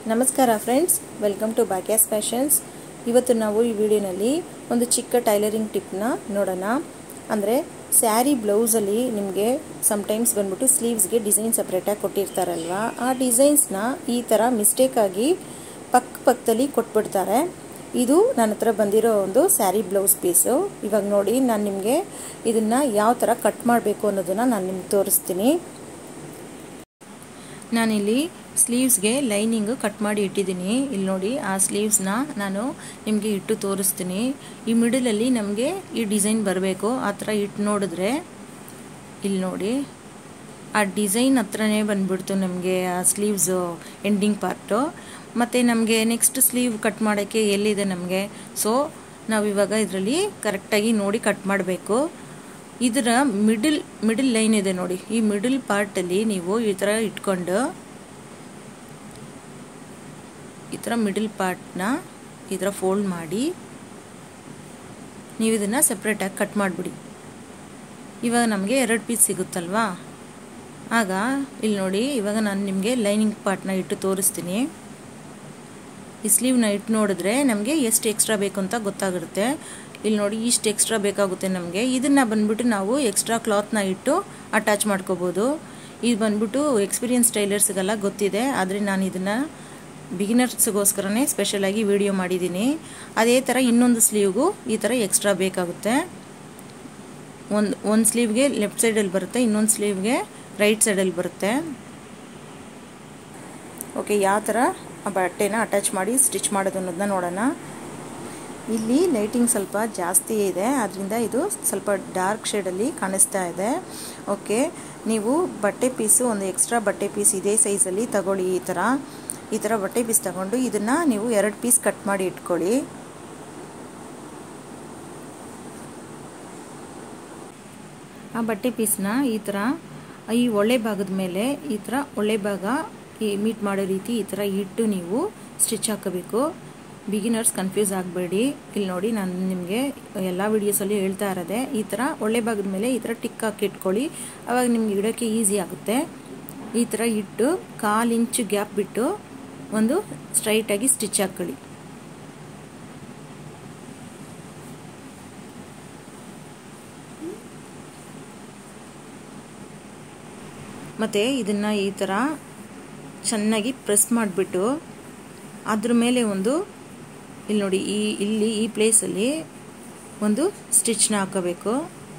ನಮಸ್ಕಾರ friends welcome to ಬ್ಯಾಕ್ಯಾಸ್ fashions ಇವತ್ತು ನಾವು ಈ ವಿಡಿಯೋನಲ್ಲಿ ಒಂದು ಚಿಕ್ಕ ಟೈಲರಿಂಗ್ ಟಿಪ್ನ ನೋಡೋಣ ಅಂದರೆ ಸ್ಯಾರಿ ಬ್ಲೌಸಲ್ಲಿ ನಿಮಗೆ ಸಮ್ಟೈಮ್ಸ್ ಬಂದ್ಬಿಟ್ಟು ಸ್ಲೀವ್ಸ್ಗೆ ಡಿಸೈನ್ ಸಪ್ರೇಟಾಗಿ ಕೊಟ್ಟಿರ್ತಾರಲ್ವ ಆ ಡಿಸೈನ್ಸ್ನ ಈ ಥರ ಮಿಸ್ಟೇಕಾಗಿ ಪಕ್ಕ ಪಕ್ಕದಲ್ಲಿ ಕೊಟ್ಬಿಡ್ತಾರೆ ಇದು ನನ್ನ ಹತ್ರ ಬಂದಿರೋ ಒಂದು ಸ್ಯಾರಿ ಬ್ಲೌಸ್ ಪೀಸು ಇವಾಗ ನೋಡಿ ನಾನು ನಿಮಗೆ ಇದನ್ನು ಯಾವ ಥರ ಕಟ್ ಮಾಡಬೇಕು ಅನ್ನೋದನ್ನು ನಾನು ನಿಮ್ಗೆ ತೋರಿಸ್ತೀನಿ ನಾನಿಲ್ಲಿ ಸ್ಲೀವ್ಸ್ಗೆ ಲೈನಿಂಗು ಕಟ್ ಮಾಡಿ ಇಟ್ಟಿದ್ದೀನಿ ಇಲ್ಲಿ ನೋಡಿ ಆ ಸ್ಲೀವ್ಸ್ನ ನಾನು ನಿಮಗೆ ಇಟ್ಟು ತೋರಿಸ್ತೀನಿ ಈ ಮಿಡಲಲ್ಲಿ ನಮಗೆ ಈ ಡಿಸೈನ್ ಬರಬೇಕು ಆ ಥರ ಇಟ್ಟು ನೋಡಿದ್ರೆ ಇಲ್ಲಿ ನೋಡಿ ಆ ಡಿಸೈನ್ ಹತ್ರನೇ ಬಂದ್ಬಿಡ್ತು ನಮಗೆ ಆ ಸ್ಲೀವ್ಸು ಎಂಡಿಂಗ್ ಪಾರ್ಟು ಮತ್ತು ನಮಗೆ ನೆಕ್ಸ್ಟ್ ಸ್ಲೀವ್ ಕಟ್ ಮಾಡೋಕ್ಕೆ ಎಲ್ಲಿದೆ ನಮಗೆ ಸೊ ನಾವಿವಾಗ ಇದರಲ್ಲಿ ಕರೆಕ್ಟಾಗಿ ನೋಡಿ ಕಟ್ ಮಾಡಬೇಕು ಇದರ ಮಿಡಲ್ ಮಿಡಲ್ ಲೈನ್ ಇದೆ ನೋಡಿ ಈ ಮಿಡಲ್ ಪಾರ್ಟಲ್ಲಿ ನೀವು ಈ ಥರ ಇಟ್ಕೊಂಡು ಈ ಥರ ಮಿಡಲ್ ಪಾರ್ಟ್ನ ಈ ಥರ ಫೋಲ್ಡ್ ಮಾಡಿ ನೀವು ಇದನ್ನು ಸಪ್ರೇಟಾಗಿ ಕಟ್ ಮಾಡಿಬಿಡಿ ಇವಾಗ ನಮಗೆ ಎರಡು ಪೀಸ್ ಸಿಗುತ್ತಲ್ವಾ ಆಗ ಇಲ್ಲಿ ನೋಡಿ ಇವಾಗ ನಾನು ನಿಮಗೆ ಲೈನಿಂಗ್ ಪಾರ್ಟ್ನ ಇಟ್ಟು ತೋರಿಸ್ತೀನಿ ಈ ಸ್ಲೀವ್ನ ಇಟ್ಟು ನೋಡಿದ್ರೆ ನಮಗೆ ಎಷ್ಟು ಎಕ್ಸ್ಟ್ರಾ ಬೇಕು ಅಂತ ಗೊತ್ತಾಗಿರುತ್ತೆ ಇಲ್ಲಿ ನೋಡಿ ಇಷ್ಟು ಎಕ್ಸ್ಟ್ರಾ ಬೇಕಾಗುತ್ತೆ ನಮಗೆ ಇದನ್ನು ಬಂದ್ಬಿಟ್ಟು ನಾವು ಎಕ್ಸ್ಟ್ರಾ ಕ್ಲಾತ್ನ ಇಟ್ಟು ಅಟ್ಯಾಚ್ ಮಾಡ್ಕೋಬೋದು ಇದು ಬಂದ್ಬಿಟ್ಟು ಎಕ್ಸ್ಪೀರಿಯನ್ಸ್ ಟೈಲರ್ಸ್ಗೆಲ್ಲ ಗೊತ್ತಿದೆ ಆದರೆ ನಾನು ಇದನ್ನು ಬಿಗಿನರ್ಸ್ಗೋಸ್ಕರನೇ ಸ್ಪೆಷಲಾಗಿ ವಿಡಿಯೋ ಮಾಡಿದ್ದೀನಿ ಅದೇ ಥರ ಇನ್ನೊಂದು ಸ್ಲೀವ್ಗೂ ಈ ಥರ ಎಕ್ಸ್ಟ್ರಾ ಬೇಕಾಗುತ್ತೆ ಒಂದು ಒಂದು ಸ್ಲೀವ್ಗೆ ಲೆಫ್ಟ್ ಸೈಡಲ್ಲಿ ಬರುತ್ತೆ ಇನ್ನೊಂದು ಸ್ಲೀವ್ಗೆ ರೈಟ್ ಸೈಡಲ್ಲಿ ಬರುತ್ತೆ ಓಕೆ ಯಾವ ಥರ ಆ ಬಟ್ಟೆನ ಅಟ್ಯಾಚ್ ಮಾಡಿ ಸ್ಟಿಚ್ ಮಾಡೋದು ಅನ್ನೋದನ್ನ ನೋಡೋಣ ಇಲ್ಲಿ ಲೈಟಿಂಗ್ ಸ್ವಲ್ಪ ಜಾಸ್ತಿ ಇದೆ ಅದರಿಂದ ಇದು ಸ್ವಲ್ಪ ಡಾರ್ಕ್ ಶೇಡಲ್ಲಿ ಕಾಣಿಸ್ತಾ ಇದೆ ಓಕೆ ನೀವು ಬಟ್ಟೆ ಪೀಸು ಒಂದು ಎಕ್ಸ್ಟ್ರಾ ಬಟ್ಟೆ ಪೀಸ್ ಇದೇ ಸೈಜಲ್ಲಿ ತಗೊಳ್ಳಿ ಈ ಥರ ಈ ಥರ ಬಟ್ಟೆ ಪೀಸ್ ತಗೊಂಡು ಇದನ್ನು ನೀವು ಎರಡು ಪೀಸ್ ಕಟ್ ಮಾಡಿ ಇಟ್ಕೊಳ್ಳಿ ಆ ಬಟ್ಟೆ ಪೀಸ್ನ ಈ ಥರ ಈ ಒಳ್ಳೆ ಭಾಗದ ಮೇಲೆ ಈ ಥರ ಒಳ್ಳೆ ಭಾಗ ಈ ಮೀಟ್ ಮಾಡೋ ರೀತಿ ಈ ಥರ ಇಟ್ಟು ನೀವು ಸ್ಟಿಚ್ ಹಾಕಬೇಕು ಬಿಗಿನರ್ಸ್ ಕನ್ಫ್ಯೂಸ್ ಆಗಬೇಡಿ ಇಲ್ಲಿ ನೋಡಿ ನಾನು ನಿಮಗೆ ಎಲ್ಲ ವೀಡಿಯೋಸಲ್ಲಿ ಹೇಳ್ತಾ ಇರೋದೆ ಈ ಥರ ಒಳ್ಳೆ ಭಾಗದ ಮೇಲೆ ಈ ಥರ ಟಿಕ್ ಹಾಕಿ ಇಟ್ಕೊಳ್ಳಿ ಅವಾಗ ನಿಮ್ಗೆ ಇಡೋಕ್ಕೆ ಈಸಿ ಆಗುತ್ತೆ ಈ ಥರ ಇಟ್ಟು ಕಾಲು ಇಂಚು ಗ್ಯಾಪ್ ಬಿಟ್ಟು ಒಂದು ಸ್ಟ್ರೈಟಾಗಿ ಸ್ಟಿಚ್ ಹಾಕ್ಕೊಳ್ಳಿ ಮತ್ತು ಇದನ್ನು ಈ ಥರ ಚೆನ್ನಾಗಿ ಪ್ರೆಸ್ ಮಾಡಿಬಿಟ್ಟು ಅದ್ರ ಮೇಲೆ ಒಂದು ಇಲ್ಲಿ ನೋಡಿ ಈ ಇಲ್ಲಿ ಈ ಪ್ಲೇಸಲ್ಲಿ ಒಂದು ಸ್ಟಿಚ್ನ ಹಾಕೋಬೇಕು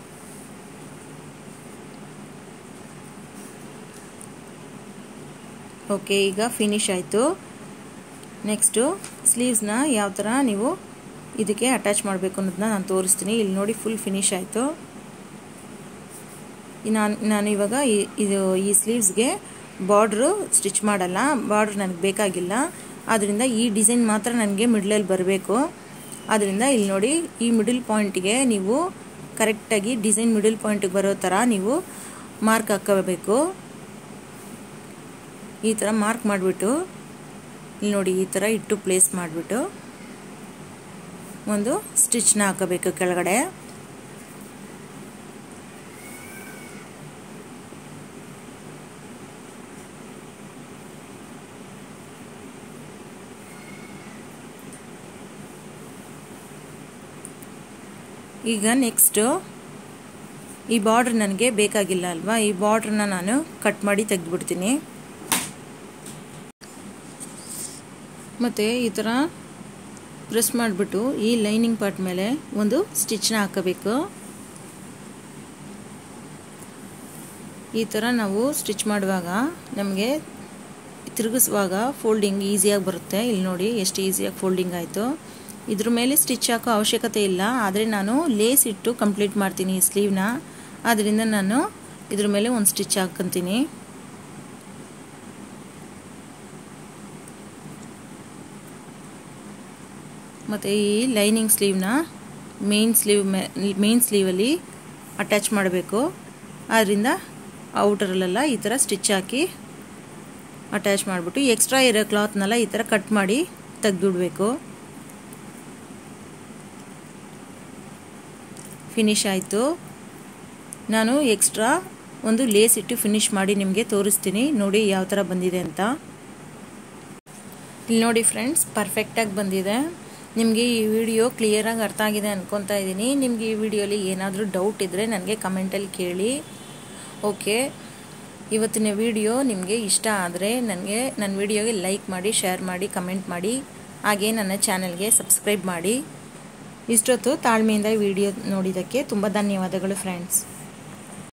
ಓಕೆ ಈಗ ಫಿನಿಶ್ ಆಯಿತು ನೆಕ್ಸ್ಟು ಸ್ಲೀವ್ಸ್ನ ಯಾವ ಥರ ನೀವು ಇದಕ್ಕೆ ಅಟ್ಯಾಚ್ ಮಾಡಬೇಕು ಅನ್ನೋದನ್ನ ನಾನು ತೋರಿಸ್ತೀನಿ ಇಲ್ಲಿ ನೋಡಿ ಫುಲ್ ಫಿನಿಶ್ ಆಯಿತು ನಾನು ನಾನು ಇವಾಗ ಇದು ಈ ಸ್ಲೀವ್ಸ್ಗೆ ಬಾರ್ಡ್ರು ಸ್ಟಿಚ್ ಮಾಡಲ್ಲ ಬಾರ್ಡ್ರ್ ನನಗೆ ಬೇಕಾಗಿಲ್ಲ ಆದ್ದರಿಂದ ಈ ಡಿಸೈನ್ ಮಾತ್ರ ನನಗೆ ಮಿಡ್ಲಲ್ಲಿ ಬರಬೇಕು ಆದ್ದರಿಂದ ಇಲ್ಲಿ ನೋಡಿ ಈ ಮಿಡಲ್ ಪಾಯಿಂಟಿಗೆ ನೀವು ಕರೆಕ್ಟಾಗಿ ಡಿಸೈನ್ ಮಿಡಲ್ ಪಾಯಿಂಟಿಗೆ ಬರೋ ಥರ ನೀವು ಮಾರ್ಕ್ ಹಾಕೋಬೇಕು ಈ ಥರ ಮಾರ್ಕ್ ಮಾಡಿಬಿಟ್ಟು ಇಲ್ಲಿ ನೋಡಿ ಈ ಥರ ಇಟ್ಟು ಪ್ಲೇಸ್ ಮಾಡಿಬಿಟ್ಟು ಒಂದು ಸ್ಟಿಚ್ನ ಹಾಕೋಬೇಕು ಕೆಳಗಡೆ ಈಗ ನೆಕ್ಸ್ಟು ಈ ಬಾರ್ಡ್ರ್ ನನಗೆ ಬೇಕಾಗಿಲ್ಲ ಅಲ್ವಾ ಈ ಬಾರ್ಡ್ರನ್ನ ನಾನು ಕಟ್ ಮಾಡಿ ತೆಗೆದುಬಿಡ್ತೀನಿ ಮತ್ತು ಈ ಥರ ಪ್ರೆಸ್ ಮಾಡಿಬಿಟ್ಟು ಈ ಲೈನಿಂಗ್ ಪಾರ್ಟ್ ಮೇಲೆ ಒಂದು ಸ್ಟಿಚ್ನ ಹಾಕಬೇಕು ಈ ಥರ ನಾವು ಸ್ಟಿಚ್ ಮಾಡುವಾಗ ನಮಗೆ ತಿರುಗಿಸುವಾಗ ಫೋಲ್ಡಿಂಗ್ ಈಸಿಯಾಗಿ ಬರುತ್ತೆ ಇಲ್ಲಿ ನೋಡಿ ಎಷ್ಟು ಈಸಿಯಾಗಿ ಫೋಲ್ಡಿಂಗ್ ಆಯಿತು ಇದ್ರ ಮೇಲೆ ಸ್ಟಿಚ್ ಹಾಕೋ ಅವಶ್ಯಕತೆ ಇಲ್ಲ ಆದರೆ ನಾನು ಲೇಸ್ ಇಟ್ಟು ಕಂಪ್ಲೀಟ್ ಮಾಡ್ತೀನಿ ಈ ಸ್ಲೀವ್ನ ಆದ್ದರಿಂದ ನಾನು ಇದ್ರ ಮೇಲೆ ಒಂದು ಸ್ಟಿಚ್ ಹಾಕ್ಕೊಂತೀನಿ ಮತ್ತು ಈ ಲೈನಿಂಗ್ ಸ್ಲೀವ್ನ ಮೇನ್ ಸ್ಲೀವ್ ಮೇ ಮೇನ್ ಸ್ಲೀವಲ್ಲಿ ಅಟ್ಯಾಚ್ ಮಾಡಬೇಕು ಆದ್ದರಿಂದ ಔಟರಲ್ಲೆಲ್ಲ ಈ ಥರ ಸ್ಟಿಚ್ ಹಾಕಿ ಅಟ್ಯಾಚ್ ಮಾಡಿಬಿಟ್ಟು ಎಕ್ಸ್ಟ್ರಾ ಇರೋ ಕ್ಲಾತ್ನೆಲ್ಲ ಈ ಥರ ಕಟ್ ಮಾಡಿ ತೆಗೆದುಬಿಡ್ಬೇಕು ಫಿನಿಶ್ ಆಯಿತು ನಾನು ಎಕ್ಸ್ಟ್ರಾ ಒಂದು ಲೇಸ್ ಇಟ್ಟು ಫಿನಿಶ್ ಮಾಡಿ ನಿಮಗೆ ತೋರಿಸ್ತೀನಿ ನೋಡಿ ಯಾವ ಥರ ಬಂದಿದೆ ಅಂತ ಇಲ್ಲಿ ನೋಡಿ ಫ್ರೆಂಡ್ಸ್ ಪರ್ಫೆಕ್ಟಾಗಿ ಬಂದಿದೆ ನಿಮಗೆ ಈ ವಿಡಿಯೋ ಕ್ಲಿಯರಾಗಿ ಅರ್ಥ ಆಗಿದೆ ಅನ್ಕೊತಾ ಇದ್ದೀನಿ ನಿಮಗೆ ಈ ವಿಡಿಯೋಲಿ ಏನಾದರೂ ಡೌಟ್ ಇದ್ದರೆ ನನಗೆ ಕಮೆಂಟಲ್ಲಿ ಕೇಳಿ ಓಕೆ ಇವತ್ತಿನ ವಿಡಿಯೋ ನಿಮಗೆ ಇಷ್ಟ ಆದರೆ ನನಗೆ ನನ್ನ ವಿಡಿಯೋಗೆ ಲೈಕ್ ಮಾಡಿ ಶೇರ್ ಮಾಡಿ ಕಮೆಂಟ್ ಮಾಡಿ ಹಾಗೆ ನನ್ನ ಚಾನಲ್ಗೆ ಸಬ್ಸ್ಕ್ರೈಬ್ ಮಾಡಿ ಇಷ್ಟೊತ್ತು ತಾಳ್ಮೆಯಿಂದ ವಿಡಿಯೋ ನೋಡಿದ್ದಕ್ಕೆ ತುಂಬ ಧನ್ಯವಾದಗಳು ಫ್ರೆಂಡ್ಸ್